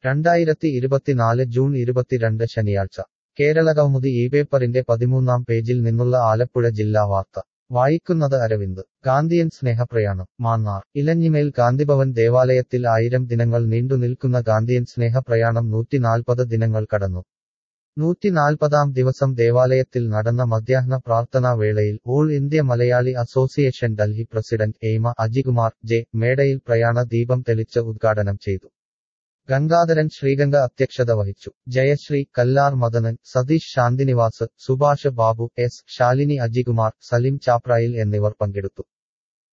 രണ്ടായിരത്തി ഇരുപത്തിനാല് ജൂൺ ഇരുപത്തിരണ്ട് ശനിയാഴ്ച കേരള കൗമുദി ഈ പേപ്പറിന്റെ പതിമൂന്നാം പേജിൽ നിന്നുള്ള ആലപ്പുഴ ജില്ലാ വാർത്ത വായിക്കുന്നത് അരവിന്ദ് ഗാന്ധിയൻ സ്നേഹപ്രയാണം മാന്നാർ ഇലഞ്ഞിമേൽ ഗാന്ധിഭവൻ ദേവാലയത്തിൽ ആയിരം ദിനങ്ങൾ നീണ്ടുനിൽക്കുന്ന ഗാന്ധിയൻ സ്നേഹപ്രയാണം നൂറ്റിനാൽപ്പത് ദിനങ്ങൾ കടന്നു നൂറ്റിനാൽപ്പതാം ദിവസം ദേവാലയത്തിൽ നടന്ന മധ്യാഹ്ന പ്രാർത്ഥനാ വേളയിൽ all India Malayali association Delhi president AIMA Ajikumar J Medayil പ്രയാണ ദീപം തെളിച്ച് ഉദ്ഘാടനം ചെയ്തു ഗംഗാധരൻ ശ്രീഗംഗ അധ്യക്ഷത വഹിച്ചു ജയശ്രീ കല്ലാർ മദനൻ സതീഷ് ശാന്തിനിവാസ് സുഭാഷ് ബാബു എസ് ശാലിനി അജികുമാർ സലിം ചാപ്രായിൽ എന്നിവർ പങ്കെടുത്തു